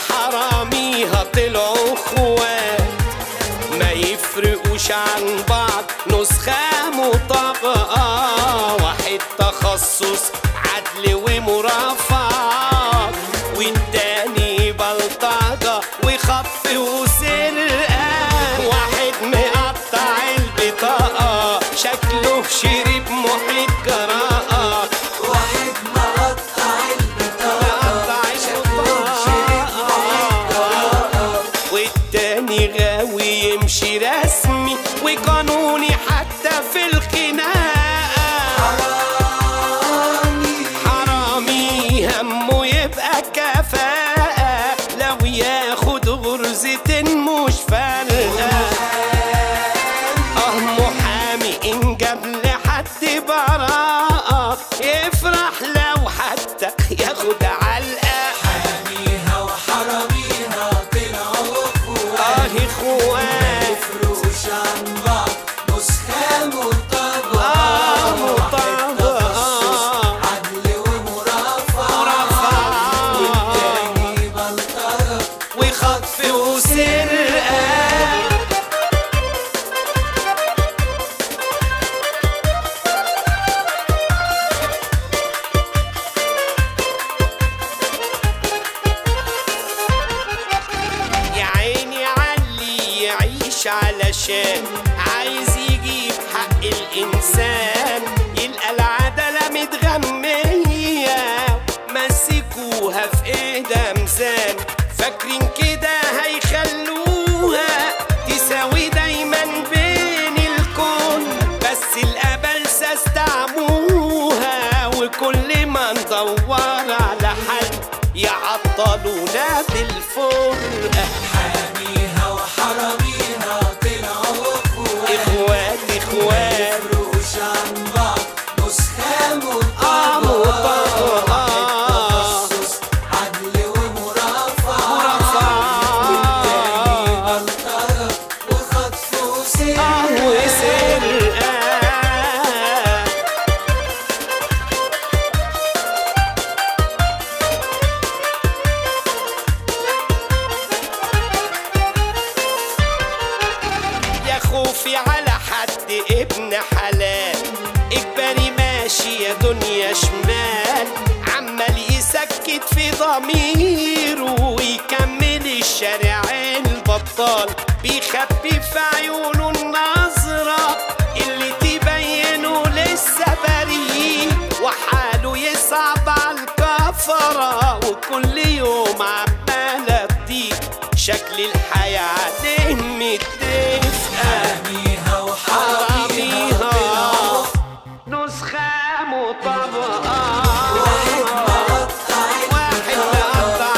وحراميها طلعوا اخوات ما يفرقوش عن بعض نسخة مطابقة واحد تخصص عدل ومرافعات والتاني بلطجة وخطف وسرقة واحد مقطع البطاقة شكله شرب محيط جراءة واحد مقطع البطاقة شكله شرب البطاقة والتاني غاوي يمشي رسمي وقانوني حتى في الخناقة حرامي حرامي همه يبقى كفاءة لو ياخد غرزة مش فارقة اه محامي ان جاب لحد براءة يفرح لو حتى ياخد علقة حاميها وحراميها طلعوا اخوات اه اخوات يفرقوش عن بعض نسخة مطابقة اه مطابقة عدل ومرافعة مرافعة والتاني بلطجة وخطف وسرقة يا عيني علي يعيش علشان عايز يجيب حق الإنسان يلقى العدالة متغمية مسكوها في ايدها ميزان فاكرين كده هيخلوها تساوي دايما بين الكون بس الأبلسة استعموها وكل ما ندور على حل يعطلونا بالفرقة حاميها وحراميها طلعوا اخوات اخوات اخوات يفرقوش عن بعض نسخة اه مطابقة مطابقة تخصص عدل ومرافعة مرافعة. والتاني بلطجة وخطف وسرقة اه وسرقة يا خوفي على حد ابن حلال اجباري ماشي يا دنيا شمال عمال يسكت في ضميره ويكمل الشارع البطال بيخبي في عيونه النظرة اللي تبينه لسه بريء وحاله يصعب على الكفرة وكل يوم عمالة تضيق شكل الحياة عليه متفقة حاميها وحراميها طلعوا نسخة مطابقة واحد مقطع واحد مقطع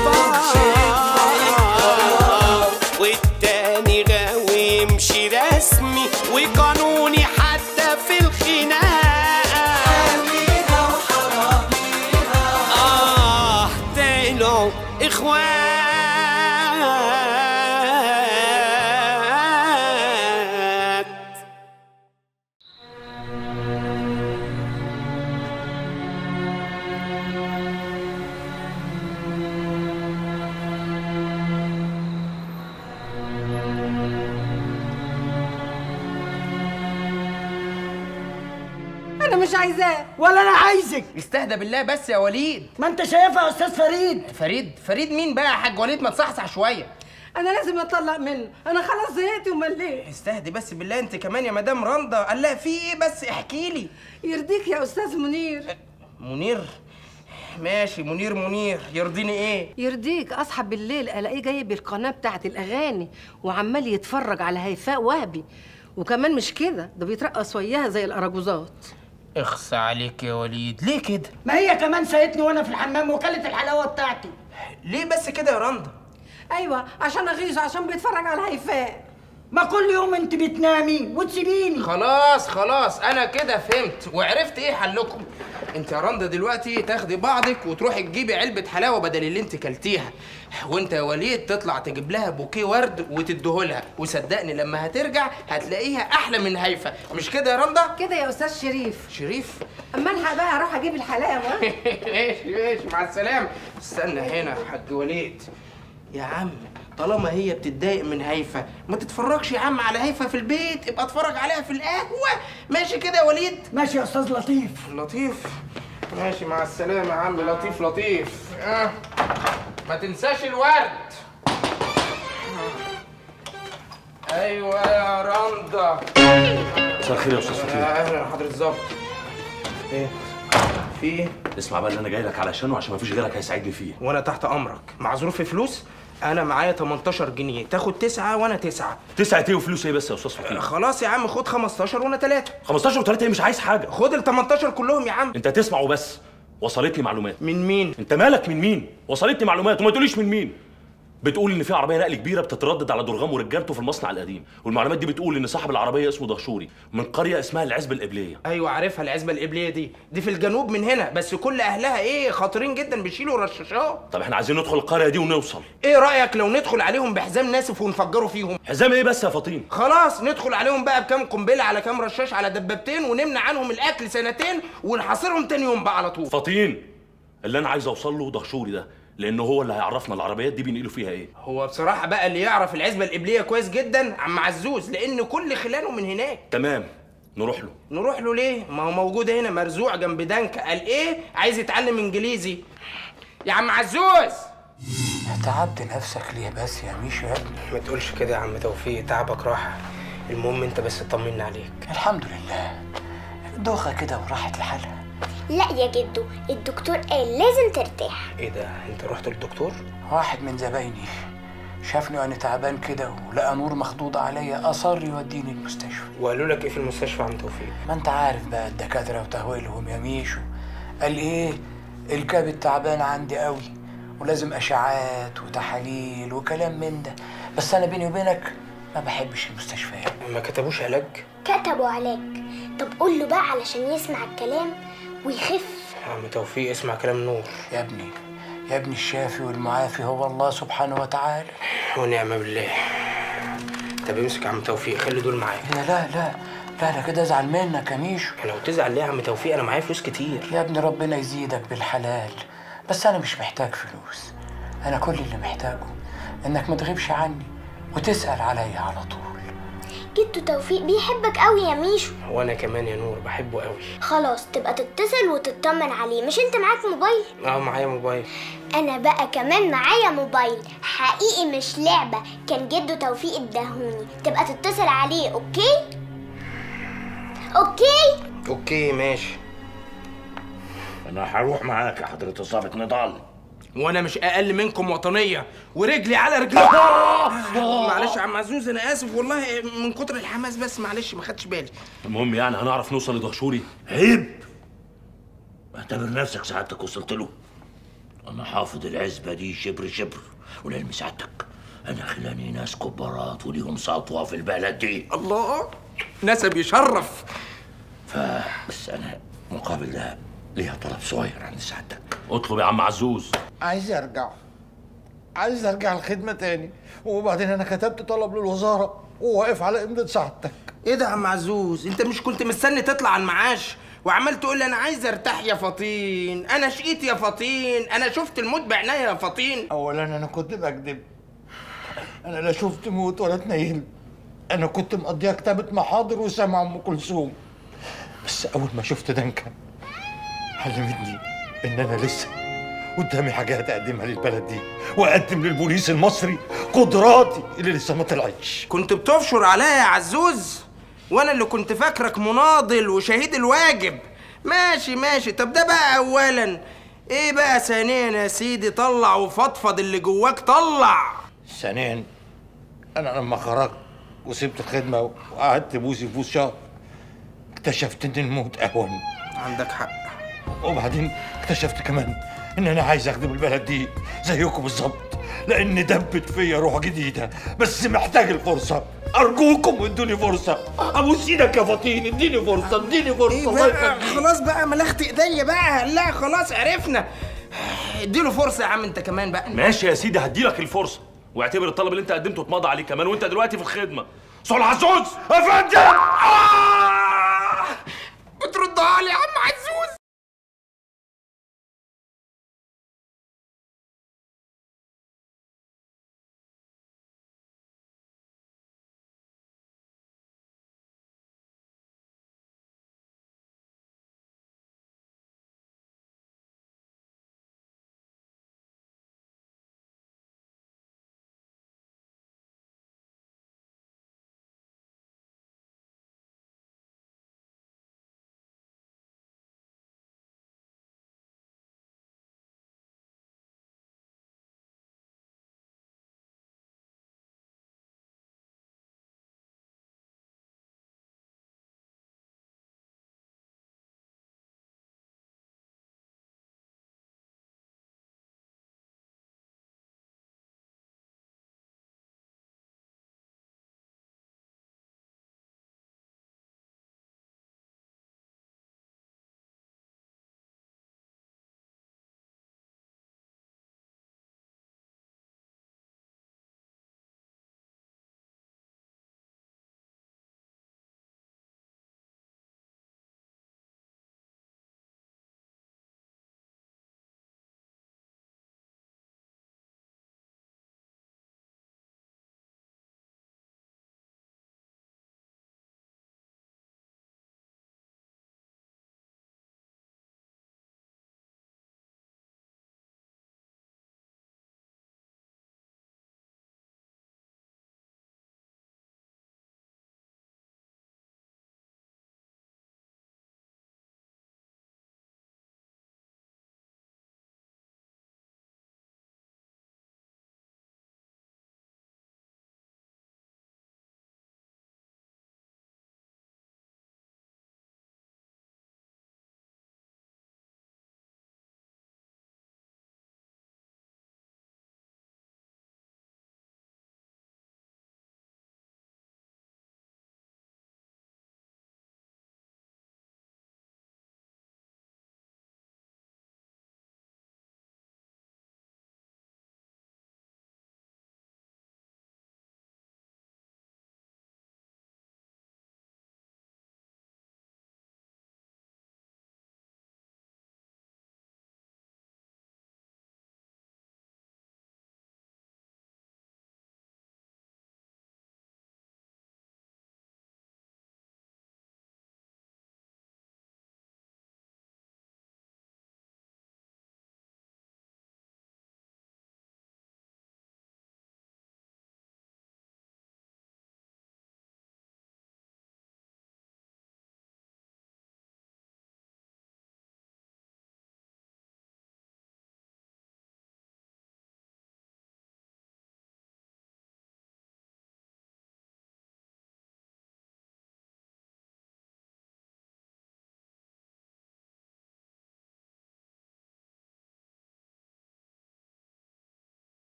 البطاقة والتاني غاوي يمشي رسمي وقانوني حتى في الخناقة حاميها وحراميها آه طلعوا إخوات انا مش عايزاه ولا انا عايزك استهدى بالله بس يا وليد ما انت شايفها يا استاذ فريد فريد فريد مين بقى يا حاج وليد ما تصحصح شويه انا لازم اتطلق منه انا خلاص زهقت ومليت استهدي بس بالله انت كمان يا مدام رندا قال لها في ايه بس احكي لي يرضيك يا استاذ منير منير ماشي منير منير يرضيني ايه يرضيك اصحى بالليل الاقيه جايب القناه بتاعت الاغاني وعمال يتفرج على هيفاء وهبي وكمان مش كده ده بيترقص وياها زي الاراجوزات اخص عليك يا وليد ليه كده ما هي كمان سايتني وانا في الحمام وكلت الحلاوه بتاعتي ليه بس كده يا رندا ايوه عشان اغيظه عشان بيتفرج على هيفاء ما كل يوم انت بتنامي وتسيبيني خلاص خلاص انا كده فهمت وعرفت ايه حلكم انت يا رندا دلوقتي تاخدي بعضك وتروحي تجيبي علبه حلاوه بدل اللي انت كلتيها وانت يا وليد تطلع تجيب لها بوكيه ورد وتديهولها وصدقني لما هترجع هتلاقيها احلى من هيفا مش كده يا رندا كده يا استاذ شريف شريف اما الحق بقى اروح اجيب الحلاوه ماشي ماشي مع السلامة استنى هنا يا حاج وليد يا عم طالما هي بتتضايق من هيفا ما تتفرجش يا عم على هيفا في البيت ابقى اتفرج عليها في القهوة ماشي كده يا وليد ماشي يا استاذ لطيف لطيف ماشي مع السلامة يا عم لطيف لطيف آه. ما تنساش الورد ايوه يا رندا مساء الخير يا استاذ فتيح اهلا حضرة الظابط ايه في ايه اسمع بقى اللي انا جاي لك علشانه عشان مفيش غيرك هيساعدني فيه وانا تحت امرك مع ظروف فلوس انا معايا 18 جنيه تاخد تسعة وانا تسعة تسعة ايه وفلوس ايه بس يا استاذ فتيح خلاص يا عم خد 15 وانا تلاتة 15 و3 ايه مش عايز حاجه خد ال 18 كلهم يا عم انت تسمع وبس وصلتني معلومات من مين انت مالك من مين وصلتني معلومات وما تقوليش من مين بتقول ان في عربيه نقل كبيره بتتردد على درغام ورجالته في المصنع القديم والمعلومات دي بتقول ان صاحب العربيه اسمه دهشوري من قريه اسمها العزبه القبليه ايوه عارفها العزبه القبليه دي دي في الجنوب من هنا بس كل اهلها ايه خطيرين جدا بيشيلوا رشاشات طب احنا عايزين ندخل القريه دي ونوصل ايه رايك لو ندخل عليهم بحزام ناسف ونفجروا فيهم حزام ايه بس يا فطين خلاص ندخل عليهم بقى بكام قنبله على كام رشاش على دبابتين ونمنع عنهم الاكل سنتين ونحاصرهم تاني يوم بقى على طول فطين اللي انا عايز اوصل له دهشوري ده لانه هو اللي هيعرفنا العربيات دي بينقلوا فيها ايه هو بصراحة بقى اللي يعرف العزبة القبلية كويس جدا عم عزوز لأن كل خلاله من هناك تمام نروح له نروح له ليه؟ ما هو موجود هنا مرزوع جنب دنكة قال إيه؟ عايز يتعلم إنجليزي يا عم عزوز تعبت نفسك ليه بس يا ميشو يا ابني ما تقولش كده يا عم توفيق تعبك راحة المهم أنت بس طمنا عليك الحمد لله دوخة كده وراحت لحالها لا يا جدو الدكتور قال لازم ترتاح إيه ده؟ أنت رحت للدكتور؟ واحد من زبايني شافني وانا تعبان كده ولقى نور مخضوضة عليا اصر يوديني المستشفى وقالوا لك إيه في المستشفى يا عم توفيق؟ ما انت عارف بقى الدكاترة وتهويلهم يا ميشو قال ايه الكبد تعبان عندي قوي ولازم اشعاعات وتحاليل وكلام من ده بس انا بيني وبينك ما بحبش المستشفيات ما كتبوش علاج؟ كتبوا علاج طب قول له بقى علشان يسمع الكلام ويخف يا عم توفيق اسمع كلام نور يا ابني يا ابني الشافي والمعافي هو الله سبحانه وتعالى ونعم بالله طب امسك يا عم توفيق خلي دول معايا لا لا لا لا لا كده ازعل منك يا ميشو لو تزعل ليه يا عم توفيق انا معايا فلوس كتير يا ابني ربنا يزيدك بالحلال بس انا مش محتاج فلوس انا كل اللي محتاجه انك ما تغيبش عني وتسأل عليا على طول جدو توفيق بيحبك قوي يا ميشو وانا كمان يا نور بحبه قوي خلاص تبقى تتصل وتطمن عليه مش انت معاك موبايل اه معايا موبايل انا بقى كمان معايا موبايل حقيقي مش لعبة كان جدو توفيق اداهوني تبقى تتصل عليه اوكي اوكي اوكي ماشي انا هروح معاك يا حضرة الظابط نضال وانا مش اقل منكم وطنيه ورجلي على رجلي معلش يا عم عزوز انا اسف والله من كتر الحماس بس معلش ما خدتش بالي المهم يعني هنعرف نوصل لدهشوري عيب اعتبر نفسك سعادتك وصلت له انا حافظ العزبة دي شبر شبر ولعلم سعادتك انا خلاني ناس كبارات وليهم سطوة في البلد دي الله نسب يشرف فبس انا مقابل ده ليها طلب صغير عند سعادتك اطلب يا عم عزوز عايز ارجع عايز ارجع الخدمه تاني وبعدين انا كتبت طلب للوزاره وواقف على امضه سعادتك ايه ده يا عم عزوز انت مش كنت مستني تطلع على المعاش وعمال تقول لي انا عايز ارتاح يا فطين انا شقيت يا فطين انا شفت الموت بعينيا يا فطين اولا انا كنت بكذب انا لا شفت موت ولا اتنيل انا كنت مقضيها كتابه محاضر وسامع ام كلثوم بس اول ما شفت دنكا علمتني ان انا لسه قدامي حاجات اقدمها للبلد دي واقدم للبوليس المصري قدراتي اللي لسه ما طلعتش كنت بتفشر عليا يا عزوز وانا اللي كنت فاكرك مناضل وشهيد الواجب ماشي ماشي طب ده بقى اولا ايه بقى ثانيا يا سيدي طلع وفضفض اللي جواك طلع ثانيا انا لما خرجت وسبت الخدمه وقعدت بوسي في بوس شهر اكتشفت ان الموت اهون عندك حق وبعدين اكتشفت كمان ان انا عايز اخدم البلد دي زيكم بالظبط لان دبت فيا روح جديده بس محتاج الفرصه ارجوكم ادوني فرصه ابوس ايدك يا فطين اديني فرصه اديني فرصه الله بقى يخليك خلاص بقى ملخت ايديا بقى لا خلاص عرفنا اديله فرصه يا عم انت كمان بقى ماشي يا سيدي هديلك الفرصه واعتبر الطلب اللي انت قدمته اتمضى عليه كمان وانت دلوقتي في الخدمه صلح عزوز يا فندم آه! بتردها لي يا عم عزوز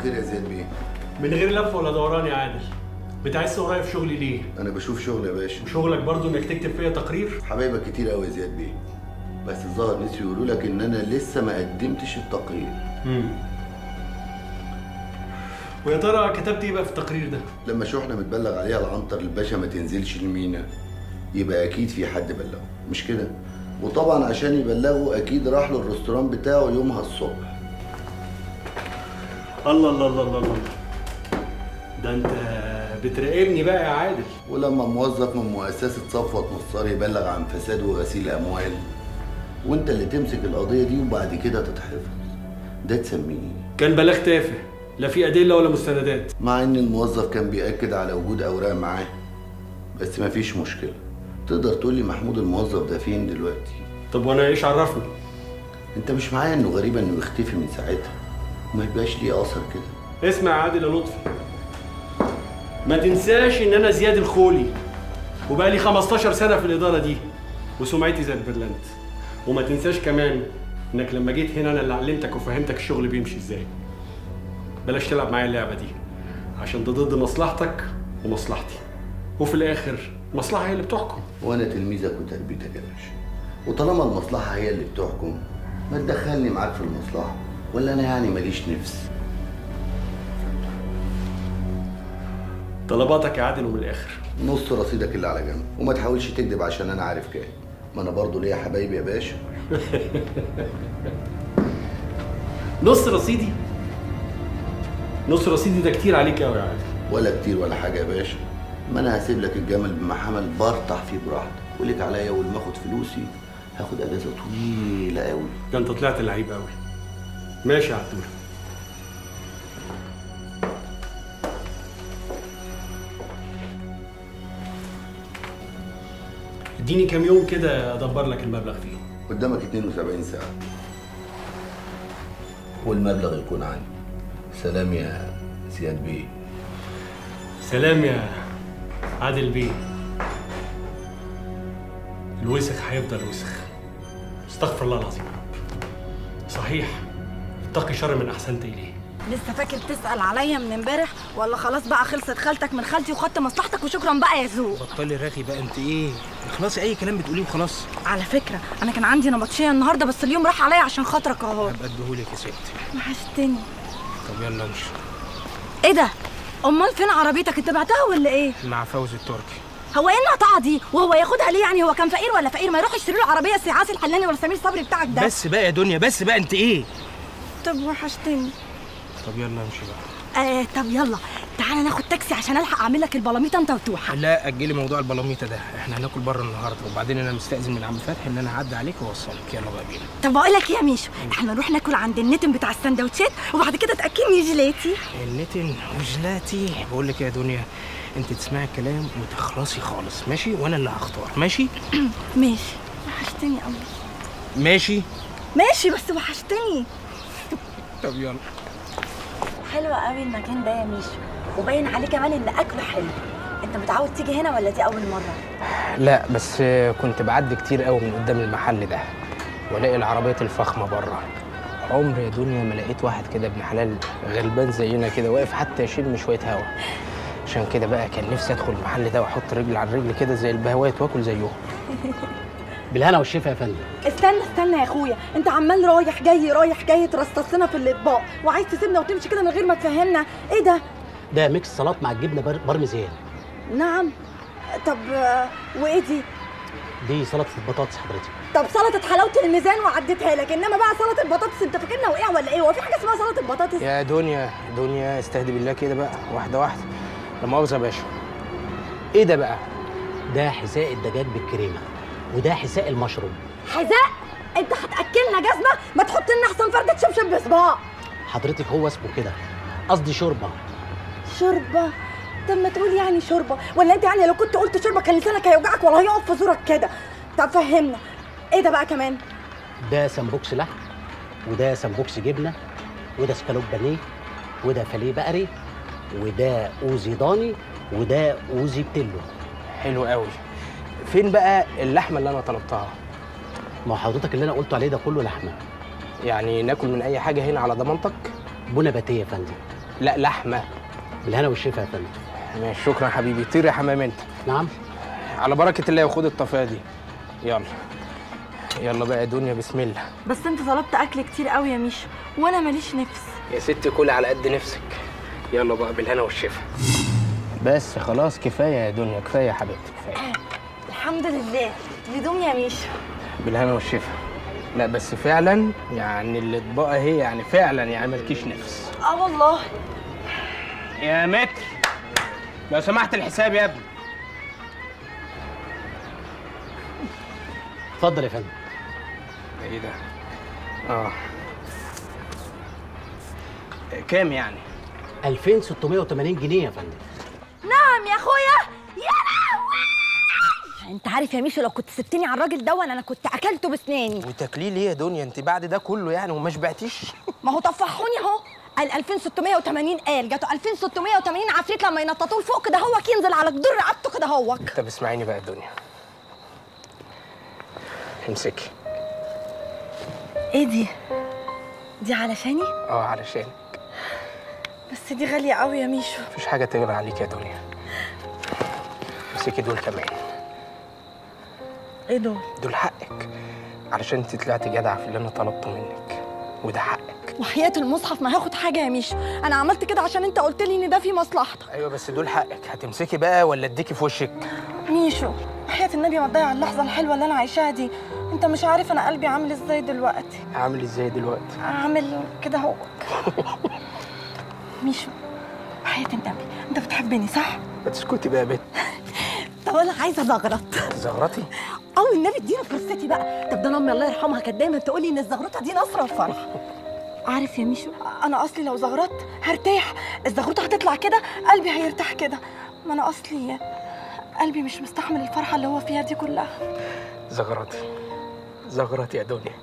الخير يا زياد بيه من غير لف ولا دوران يا عادل بتعس ورايا في شغلي ليه انا بشوف شغل يا باشا وشغلك برضو انك تكتب فيا تقرير حبايبك كتير قوي يا زياد بيه بس الظاهر نسيوا يقولوا لك ان انا لسه ما قدمتش التقرير امم ويا ترى كتبت ايه بقى في التقرير ده لما شحنه متبلغ عليها العنتر الباشا ما تنزلش المينا يبقى اكيد في حد بلغه مش كده وطبعا عشان يبلغه اكيد راح له الريستوران بتاعه يومها الصبح الله الله الله الله الله ده انت بتراقبني بقى يا عادل ولما موظف من مؤسسة صفوة نصار يبلغ عن فساد وغسيل أموال وأنت اللي تمسك القضية دي وبعد كده تتحفظ ده تسميه إيه؟ كان بلاغ تافه لا في ادله ولا مستندات مع إن الموظف كان بيأكد على وجود أوراق معاه بس مفيش مشكلة تقدر تقول لي محمود الموظف ده فين دلوقتي طب وانا ايش عرفني أنت مش معايا إنه غريب إنه يختفي من ساعتها وما يبقاش ليه أثر كده اسمع يا عادل يا لطفي ما تنساش ان انا زياد الخولي وبقى لي 15 سنه في الاداره دي وسمعتي زي البرلنت وما تنساش كمان انك لما جيت هنا انا اللي علمتك وفهمتك الشغل بيمشي ازاي بلاش تلعب معايا اللعبه دي عشان ده ضد مصلحتك ومصلحتي وفي الاخر المصلحه هي اللي بتحكم وأنا تلميذك وتربيتك يا باشا وطالما المصلحة هي اللي بتحكم ما تدخلني معاك في المصلحة ولا أنا يعني ماليش نفس طلباتك يا عادل ومن الاخر نص رصيدك اللي على جنب وما تحاولش تكذب عشان انا عارف كام ما انا برضه ليا حبايبي يا باشا نص رصيدي نص رصيدي ده كتير عليك قوي يا عادل ولا كتير ولا حاجه يا باشا ما انا هسيب لك الجمل بما حمل برطح فيه براحتك وليك عليا اول ما اخد فلوسي هاخد اجازه طويله قوي ده انت طلعت لعيب قوي ماشي يا عدول اديني كام يوم كده ادبر لك المبلغ فيه قدامك 72 ساعه والمبلغ يكون عندي سلام يا زياد بيه سلام يا عادل بيه الوسخ هيفضل وسخ استغفر الله العظيم يا رب صحيح اتقي شر من احسنت اليه لسه فاكر تسأل عليا من امبارح ولا خلاص بقى خلصت خالتك من خالتي وخدت مصلحتك وشكرا بقى يا زوق بطلي رغي بقى انت ايه خلاص اي كلام بتقوليه وخلاص على فكرة أنا كان عندي نبطشية النهاردة بس اليوم راح عليا عشان خاطرك أهو ابقى اديهولك يا ستي وحشتني طب يلا امشي إيه ده؟ أمال فين عربيتك أنت بعتها ولا إيه؟ مع فوزي التركي هو إيه النقطعة دي؟ وهو ياخدها ليه يعني هو كان فقير ولا فقير ما يروح يشتري له عربية سي عاصي الحلاني ولا سمير صبري بتاعك ده بس بقى يا دنيا بس بقى انت ايه طب وحشتني طب يلا امشي بقى آه طب يلا تعالى ناخد تاكسي عشان الحق اعمل لك البلاميطه انت وتوحى لا اجلي موضوع البلاميطه ده احنا هناكل بره النهارده وبعدين انا مستأذن من عم فتحي ان انا اعدي عليك واوصلك يلا بقى بينا طب بقول لك إيه يا ميشو احنا نروح ناكل عند النتن بتاع السندوتشات وبعد كده تاكلني جيلاتي النتن وجلاتي بقول لك يا دنيا انت تسمعي الكلام وتخلصي خالص ماشي وانا اللي هختار ماشي ماشي وحشتني قوي ماشي ماشي بس وحشتني طب يلا حلو قوي المكان ده يا ميشو وباين عليه كمان ان اكله حلو انت متعود تيجي هنا ولا دي اول مره لا بس كنت بعدي كتير قوي من قدام المحل ده والاقي العربيات الفخمه بره عمر يا دنيا ما لقيت واحد كده ابن حلال غلبان زينا كده واقف حتى يشم شويه هوا عشان كده بقى كان نفسي ادخل المحل ده واحط رجل على رجل كده زي البهوات واكل زيهم بالهنا والشفا يا فندم استنى استنى يا اخويا انت عمال رايح جاي رايح جاي ترصصنا في الاطباق وعايز تسيبنا وتمشي كده من غير ما تفهمنا ايه ده ده ميكس سلطات مع الجبنه بر- بارميزان نعم طب آه، وايه دي دي سلطه البطاطس حضرتك طب سلطه حلاوه الميزان وعديتها لك انما بقى سلطه البطاطس انت فاكرنا وقع ولا ايه هو في حاجه اسمها سلطه البطاطس يا دنيا دنيا استهدي بالله كده بقى واحده واحده لا مؤاخذه يا باشا ايه ده بقى ده حساء الدجاج بالكريمه وده حساء المشروم حذاء انت هتاكلنا جزمه ما تحط لنا احسن فرده شبشب بصباع حضرتك هو اسمه كده قصدي شوربه شوربه طب ما تقول يعني شوربه ولا انت يعني لو كنت قلت شوربه كان لسانك هيوجعك ولا هيقف في زورك كده طب فهمنا ايه ده بقى كمان ده سمبوكس لحم وده سمبوكس جبنه وده سكالوب بانيه وده فاليه بقري وده اوزي ضاني وده اوزي بتلو حلو قوي فين بقى اللحمه اللي انا طلبتها ما هو حضرتك اللي انا قلته عليه ده كله لحمه يعني ناكل من اي حاجه هنا على ضمانتك بنباتيه يا فندم لا لحمه بالهنا والشفا يا فندم ماشي شكرا حبيبي طير يا حمام انت نعم على بركه الله وخد الطفاه دي يلا يلا بقى يا دنيا بسم الله بس انت طلبت اكل كتير قوي يا ميشو وانا ماليش نفس يا ست كلي على قد نفسك يلا بقى بالهنا والشفا بس خلاص كفايه يا دنيا كفايه يا حبيبتي كفايه الحمد لله لدوم يا ميشو بالهنا والشفا لا بس فعلا يعني الاطباق اهي يعني فعلا يعني مالكيش نفس اه والله يا متر لو سمحت الحساب يا ابني اتفضل يا فندم ده ايه ده اه كام يعني 2680 جنيه يا فندم نعم يا اخويا يا لهوي انت عارف يا ميشو لو كنت سبتني على الراجل دون انا كنت اكلته بسناني وتكليل ايه يا دنيا انت بعد ده كله يعني وما شبعتيش ما هو طفحوني اهو قال 2680 قال جاته 2680 عفريت لما ينططوه لفوق كده هو ينزل على جدور رقبته كده هو طب اسمعيني بقى يا دنيا امسكي ايه دي دي علشاني اه علشان بس دي غاليه قوي يا ميشو مفيش حاجه تغلى عليك يا دنيا امسكي دول كمان ايه دول دول حقك علشان انت طلعتي جدعه في اللي انا طلبته منك وده حقك وحياة المصحف ما هاخد حاجه يا ميشو انا عملت كده عشان انت قلت لي ان ده في مصلحتك ايوه بس دول حقك هتمسكي بقى ولا اديكي في وشك ميشو وحياة النبي ما تضيع اللحظه الحلوه اللي انا عايشاها دي انت مش عارف انا قلبي عامل ازاي دلوقتي عامل ازاي دلوقتي عامل كده هو ميشو وحياة النبي انت بتحبني صح ما تسكتي بقى يا بنت طب انا عايزه زغرط زغرتي او النبي ادينا فرصتي بقى طب ده انا امي الله يرحمها كانت دايما تقول لي ان الزغرطه دي نصره الفرح عارف يا ميشو انا اصلي لو زغرطت هرتاح الزغرطه هتطلع كده قلبي هيرتاح كده ما انا اصلي قلبي مش مستحمل الفرحه اللي هو فيها دي كلها زغرتي زغرتي يا دنيا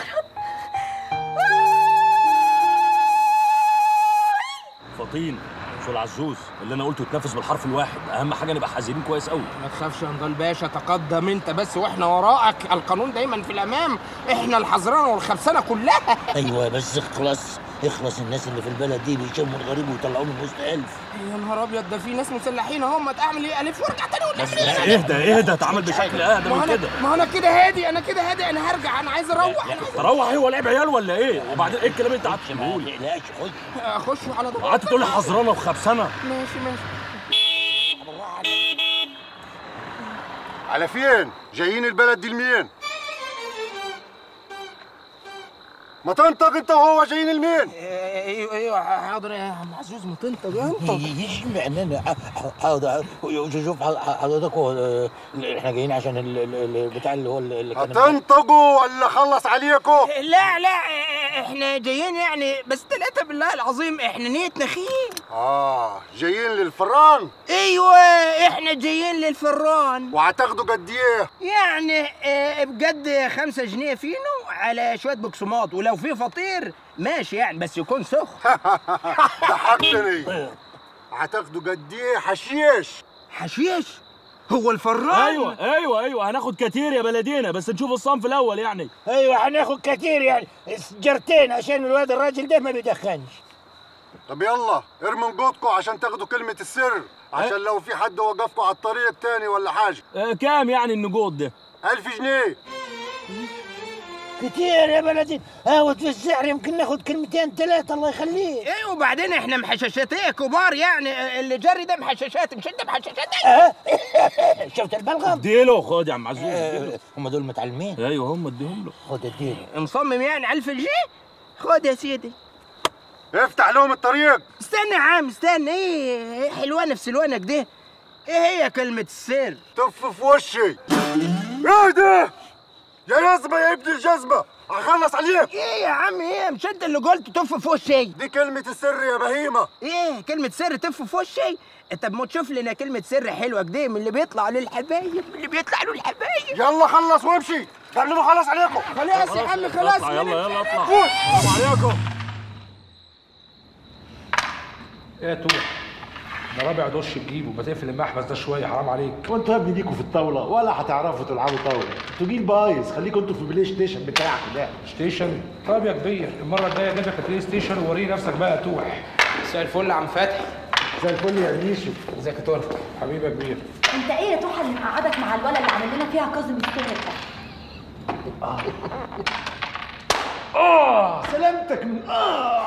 فطين فول عزوز اللي انا قلته اتنفس بالحرف الواحد اهم حاجه نبقى حازمين كويس قوي ما تخافش يا نضال باشا تقدم انت بس واحنا وراك القانون دايما في الامام احنا الحزرانه والخرسانه كلها ايوه بس اخلص اخلص الناس اللي في البلد دي بيشموا الغريب ويطلعوه من وسط الف يا نهار ابيض ده في ناس مسلحين اهم اعمل ايه الف وارجع تاني ولا بس أعمل لا اهدى اهدى اتعامل بشكل اهدى ما من انا كده ما انا كده هادي انا كده هادي انا هرجع انا عايز اروح انا عايز تروح ايه هو لعب عيال ولا ايه وبعدين ايه الكلام اللي انت قعدت تقوله لي لا خش اخش على ضغط قعدت تقول لي حزرانه وخبسانه ماشي ماشي على فين؟ جايين البلد دي لمين؟ ما تنطق انت وهو جايين لمين؟ ايوه ايوه حاضر يا عم عزوز ما تنطق انطق اشمعنى انا حاضر شوف حضرتك هو آه، احنا جايين عشان ال- ال- البتاع اللي هو اللي كان هتنطقوا ولا خلص عليكم؟ لا لا احنا جايين يعني بس ثلاثة بالله العظيم احنا نيتنا خير اه جايين للفران؟ ايوه احنا جايين للفران وهتاخدوا قد ايه؟ يعني اه، بجد خمسة جنيه فينو على شوية بقسماط ولو في فطير ماشي يعني بس يكون سخن ضحكتني هتاخدوا قد ايه حشيش؟ حشيش؟ هو الفران ايوه ايوه ايوه هناخد كتير يا بلدينا بس نشوف الصنف الاول يعني ايوه هناخد كتير يعني سجارتين عشان الواد الراجل ده ما بيدخنش طب يلا ارموا نقودكم عشان تاخدوا كلمة السر عشان لو في حد وقفكم على الطريق التاني ولا حاجة آه كام يعني النقود ده؟ ألف جنيه كتير يا بلدي هاوت في السعر يمكن ناخد كلمتين ثلاثة الله يخليك ايه وبعدين احنا محششاتيه كبار يعني اللي جري ده محششات مش انت محششات شفت البلغم؟ اديله خد يا عم عزوز اديله. هم دول متعلمين ايوه هم اديهم له خد اديله مصمم يعني ألف جنيه خد يا سيدي افتح لهم الطريق استنى يا عم استنى ايه حلوانه في سلوانك دي ايه هي كلمة السر؟ طف في وشي ايه ده؟ يا جزمة يا ابن الجزمة هخلص عليك ايه يا عم ايه مش انت اللي قلت تف في وشي دي كلمة السر يا بهيمة ايه كلمة سر تف في وشي طب ما تشوف لنا كلمة سر حلوة كده من اللي بيطلع للحبايب من اللي بيطلع له الحبايب يلا خلص وامشي قبل ما اخلص عليكم خلاص يا عم خلاص اطلع يلا يلا اطلع فوت. السلام عليكم ايه توح ده رابع دش تجيبه ما تقفل المحبس ده شويه حرام عليك وانتوا يا ابني ليكوا في الطاوله ولا هتعرفوا تلعبوا طاوله انتوا جيل بايظ خليكوا انتوا في البلاي ستيشن بتاعكم ده ستيشن طب يا كبير المره الجايه جيب لك البلاي ستيشن ووريه نفسك بقى يا توح مساء الفل يا عم فتحي زي الفل يا ميشو ازيك يا ترك حبيبي يا كبير انت ايه يا توحى اللي مقعدك مع الولد اللي عامل لنا فيها كاظم السهر ده اه سلامتك من اه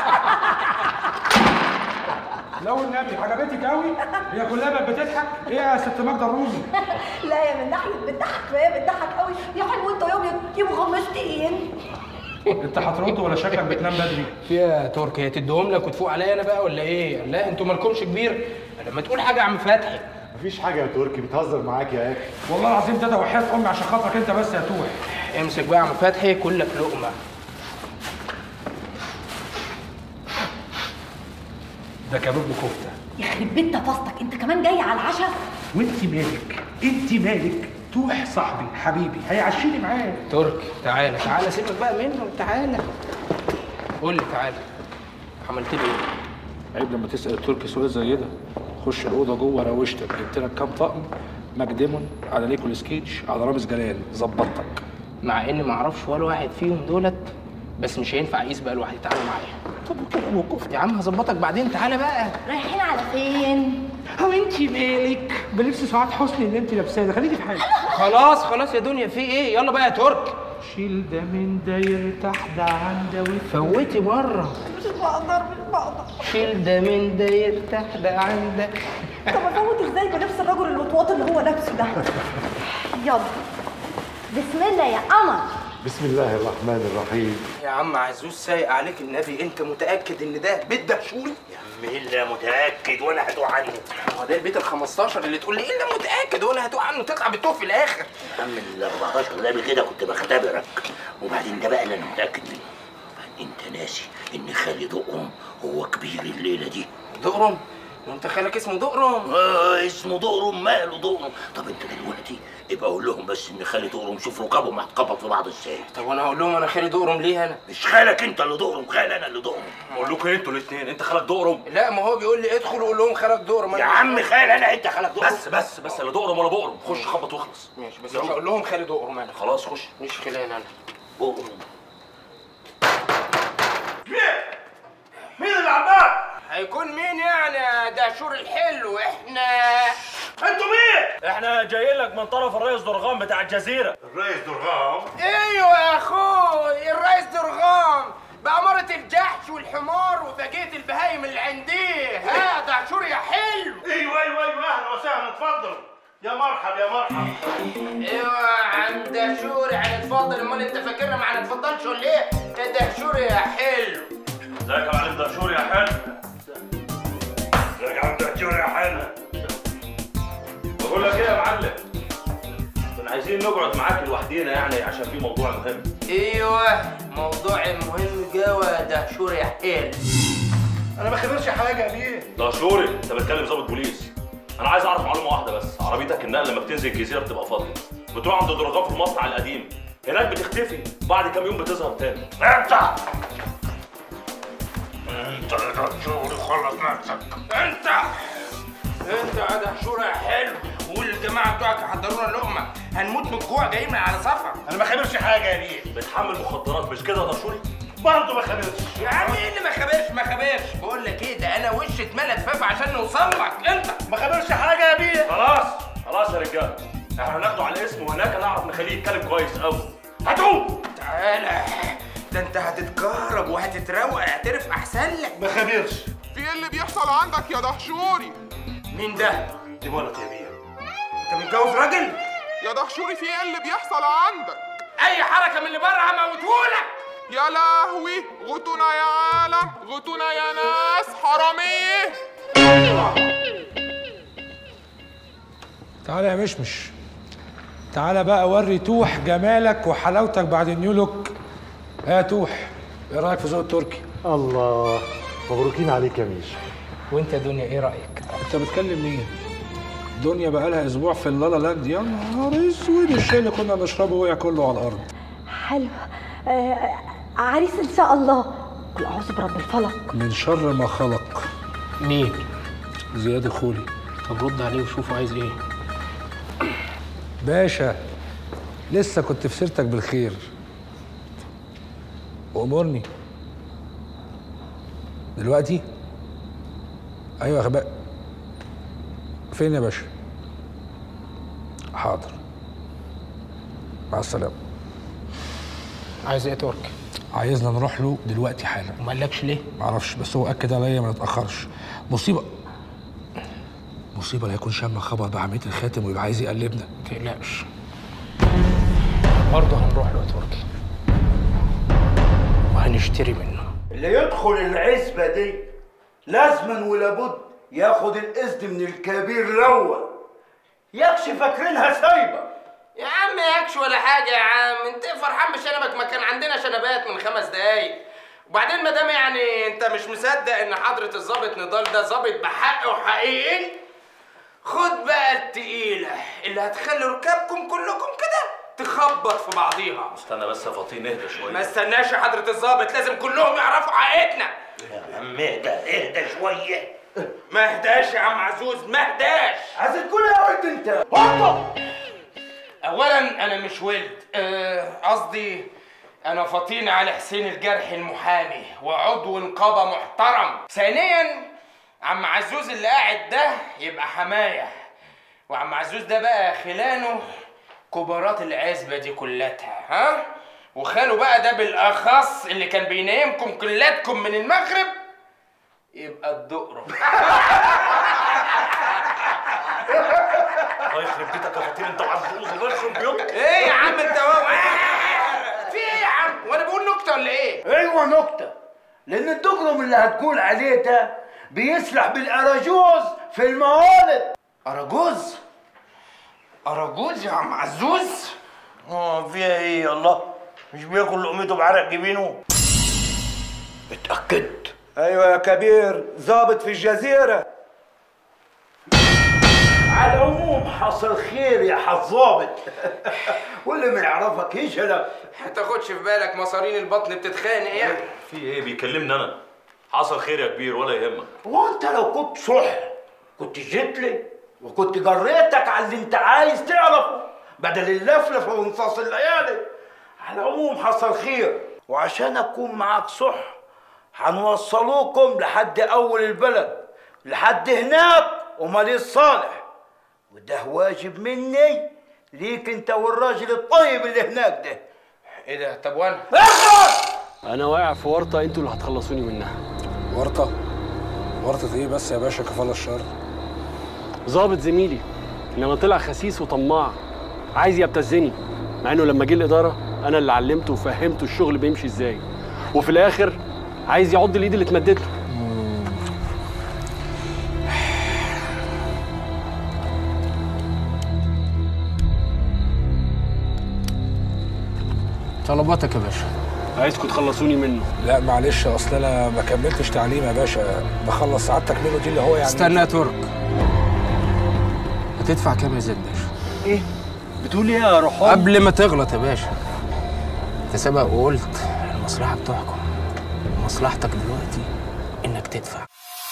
لو النبي عجبتك قوي هي كلها بقت بتضحك ايه يا ست ماجده الرومي لا يا من ناحيه بتضحك فهي بتضحك قوي يا حلو انت يوم يبقوا غمشتين انت هترد ولا شكلك بتنام بدري في يا ترك هي تديهم لك وتفوق عليا انا بقى ولا ايه لا انتوا مالكمش كبير لما تقول حاجه يا عم فتحي مفيش حاجه يا تركي بتهزر معاك يا اخي والله العظيم ده وحياة امي عشان خاطرك انت بس يا توح امسك بقى يا عم فتحي كلك لقمه ده كباب وكفته يخرب بيت تفاصتك انت كمان جاي على العشاء وانت مالك انت مالك توح صاحبي حبيبي هيعشيني معاه ترك تعالى تعالى سيبك بقى منه تعالى قول لي تعالى عملت لي ايه عيب لما تسال التركي سؤال زي ده خش الاوضه جوه روشتك جبت لك كام طقم ماكديمون على نيكولاس كيتش على رامز جلال ظبطتك مع اني ما اعرفش ولا واحد فيهم دولت بس مش هينفع اقيس بقى لوحدي تعالى معايا طب وكده وكفت يا عم هظبطك بعدين تعالى بقى رايحين على فين هو انت مالك بلبس سعاد حسني اللي انت لابساه ده خليكي في حالك خلاص خلاص يا دنيا في ايه يلا بقى يا ترك شيل ده من ده يرتاح ده عن ده فوتي بره مش بقدر مش بقدر شيل ده من ده يرتاح ده عن ده طب افوت ازاي بنفس الرجل الوطواط اللي هو لابسه ده يلا بسم الله يا قمر بسم الله الرحمن الرحيم يا عم عزوز سايق عليك النبي انت متاكد ان ده بيت دهشوري عم الا متاكد وانا هتوه عنه هو ده البيت ال 15 اللي تقول لي الا متاكد وانا هتوه عنه تطلع بتوه في الاخر يا عم ال 14 ده قبل كده كنت بختبرك وبعدين ده بقى اللي انا متاكد منه انت ناسي ان خالي دقرم هو كبير الليله دي دقرم وانت خالك اسمه دقرم اه اسمه دقرم ماله دقرم طب انت دلوقتي ابقى قول لهم بس ان خالي دقرم شوف ركابهم هتخبط في بعض ازاي طب وانا هقول لهم انا خالي دقرم ليه انا مش خالك انت اللي دقرم خالي انا اللي دقرم اقول لكم انتوا الاثنين انت خالك دقرم لا ما هو بيقول لي ادخل وقول لهم خالك دقرم يا عم خالي انا انت خالك دقرم بس بس بس لا دقرم ولا بقرم خش خبط واخلص ماشي بس مش هقول لهم خالي دقرم انا خلاص خش مش خلاني انا دقرم مين اللي عمال هيكون مين يعني يا دهشور الحلو احنا انتوا مين احنا جايين لك من طرف الرئيس درغام بتاع الجزيره الرئيس درغام ايوه يا اخوي الرئيس درغام بأمارة الجحش والحمار وبقية البهايم اللي عنديه ها دهشور يا حلو ايوه ايوه ايوه اهلا وسهلا اتفضل يا مرحب يا مرحب ايوه عم دهشور يعني اتفضل امال انت فاكرنا ما هنتفضلش ولا ايه يا دهشور يا حلو ازيك يا معلم دهشور يا حلو ازيك يا عم دهشور يا حلو بقول لك ايه يا معلم كنا عايزين نقعد معاك لوحدينا يعني عشان في موضوع مهم ايوه موضوع مهم جوا يا دهشور يا حلو انا ما خبرش حاجه يا بيه دهشوري انت بتكلم ضابط بوليس انا عايز اعرف معلومه واحده بس عربيتك النقل لما بتنزل الجزيره بتبقى فاضيه بتروح عند درغام في المصنع القديم هناك بتختفي بعد كام يوم بتظهر تاني انت انت يا دهشور خلص نفسك انت انت يا دهشور يا حلو والجماعه بتوعك يحضرونا اللقمه هنموت من الجوع جايين من على سفر انا ما خبرش حاجه يا بيه بتحمل مخدرات مش كده يا دهشوري برضه ما خبرش يا عم ايه اللي ما خبرش ما خبرش بقول لك ايه ده انا وشي اتملى فاف عشان نوصل لك انت ما خبرش حاجه يا بيه خلاص خلاص يا رجاله احنا هناخده على الاسم وهناك هنعرف نخليه يتكلم كويس قوي هاتوه تعالى ده انت هتتكهرب وهتتروق اعترف احسن لك ما خبرش في ايه اللي بيحصل عندك يا دهشوري مين ده دي مرات يا بيه انت متجوز راجل يا دهشوري في ايه اللي بيحصل عندك اي حركه من اللي بره هموتهولك يا لهوي غطونا يا عالم غطونا يا ناس حراميه تعالى يا مشمش تعالى بقى وري توح جمالك وحلاوتك بعد النيو لوك يا توح ايه رايك في ذوق التركي الله مبروكين عليك يا ميشو وانت يا دنيا ايه رايك انت بتكلم مين دنيا بقى لها اسبوع في اللالا لاند يا نهار اسود الشاي اللي كنا بنشربه وقع كله على الارض حلو آه عريس ان شاء الله قل اعوذ برب الفلق من شر ما خلق مين زياد الخولي طب رد عليه وشوفه عايز ايه باشا لسه كنت في سيرتك بالخير وامرني دلوقتي ايوه يا غباء فين يا باشا حاضر مع السلامه عايز ايه ترك عايزنا نروح له دلوقتي حالا وما قالكش ليه معرفش بس هو اكد عليا ما نتاخرش مصيبه مصيبه لا يكون شم خبر بعمليه الخاتم ويبقى عايز يقلبنا ما تقلقش برضه هنروح له يا تركي وهنشتري منه اللي يدخل العزبة دي لازما ولابد ياخد الإذن من الكبير الأول يكش فاكرينها سايبة يا عم ياكش ولا حاجة يا عم انت فرحان بشنبك ما كان عندنا شنبات من خمس دقايق وبعدين ما دام يعني انت مش مصدق ان حضرة الظابط نضال ده ظابط بحق وحقيقي خد بقى التقيلة اللي هتخلي ركابكم كلكم كده تخبط في بعضيها استنى بس يا فطين اهدى شويه ما استناش يا حضرة الظابط لازم كلهم يعرفوا حقيقتنا يا عم اهدى اهدى شويه ما اهداش يا عم عزوز ما اهداش عايز تقول يا ولد انت هوبا اولا انا مش ولد آه، قصدي انا فطين علي حسين الجرح المحامي وعضو نقابه محترم ثانيا عم عزوز اللي قاعد ده يبقى حمايه وعم عزوز ده بقى خلانه كبارات العزبه دي كلتها ها وخاله بقى ده بالاخص اللي كان بينيمكم كلاتكم من المغرب يبقى الدقرة الله يخرب بيتك يا فطين انت وعزوز الله يخرب بيوتك ايه يا عم انت هو في ايه يا عم وانا بقول نكته ولا ايه ايوه نكتة لأن الدجرم اللي هتقول عليه ده بيسرح بالأراجوز في الموالد أراجوز؟ أراجوز يا عم عزوز؟ اه فيها ايه الله مش بياكل لقمته بعرق جبينه اتأكد ايوه يا كبير ظابط في الجزيره على العموم حصل خير يا حظابط واللي ما يعرفك يشهد هتاخدش في بالك مصارين البطن بتتخانق يعني في ايه بيكلمني انا حصل خير يا كبير ولا يهمك وانت لو كنت صح كنت جيت لي وكنت جريتك على اللي انت عايز تعرفه بدل اللفلفه وانصاص الليالي على العموم حصل خير وعشان اكون معاك صح هنوصلوكم لحد اول البلد لحد هناك وماليش صالح وده واجب مني ليك انت والراجل الطيب اللي هناك ده ايه ده طب وانا انا واقع في ورطه انتوا اللي هتخلصوني منها ورطه ورطه ايه بس يا باشا كفاله الشر ظابط زميلي انما طلع خسيس وطماع عايز يبتزني مع انه لما جه الاداره انا اللي علمته وفهمته الشغل بيمشي ازاي وفي الاخر عايز يعض الايد اللي اتمدت له طلباتك يا باشا عايزكم تخلصوني منه لا معلش اصل انا ما كملتش تعليم يا باشا بخلص سعادتك منه دي اللي هو يعني استنى يا ترك هتدفع كام يا زيد باشا؟ ايه؟ بتقول ايه يا روحان؟ قبل ما تغلط يا باشا انت سبق وقلت المصلحة بتحكم مصلحتك دلوقتي انك تدفع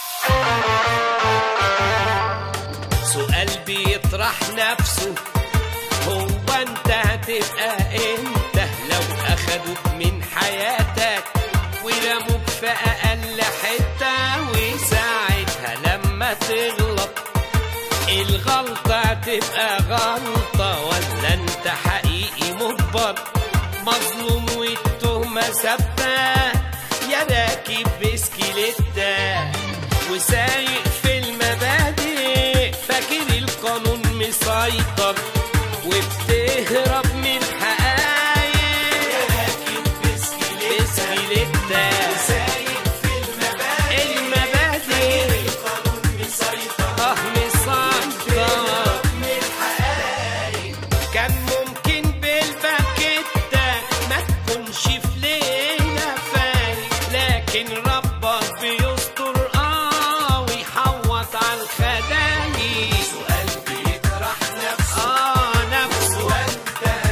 سؤال بيطرح نفسه هو انت هتبقى انت لو اخدوك من حياتك ورموك في اقل حتة وساعتها لما تغلط الغلطة تبقى غلطة ولا انت حقيقي مجبر مظلوم والتهمة ثابتة يا راكب بسكيليتة وسايق في المبادئ فاكر القانون مسيطر وبتهرب من حقايق يا راكب بسكيليتة وسايق في المبادئ المبادئ القانون مسيطر اه مسيطر من حقايق كان ممكن بالباكيتة ما تكونش في ليلة فايق لكن ربك بيستر اه ويحوط على الخدايق سؤال بيطرح نفسه اه نفسه انت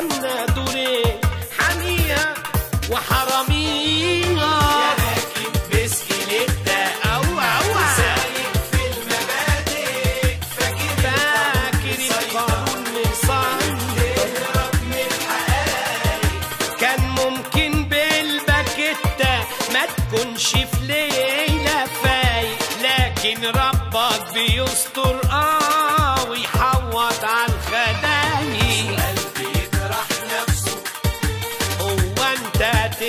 استنى دورين حاميها وحراميها يا راكب بسكليتة أو أو سايق في المبادئ فاكر فاكر القانون مصنف من الحقايق كان ممكن بالباكيتة ما تكونش في ليلة فايق لكن ربك بيستر اه ويحوط على الخدايق قلبي يجرح نفسه هو انت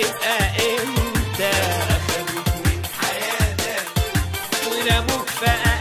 هتبقى امتى اخدوك من حياتك ورموك في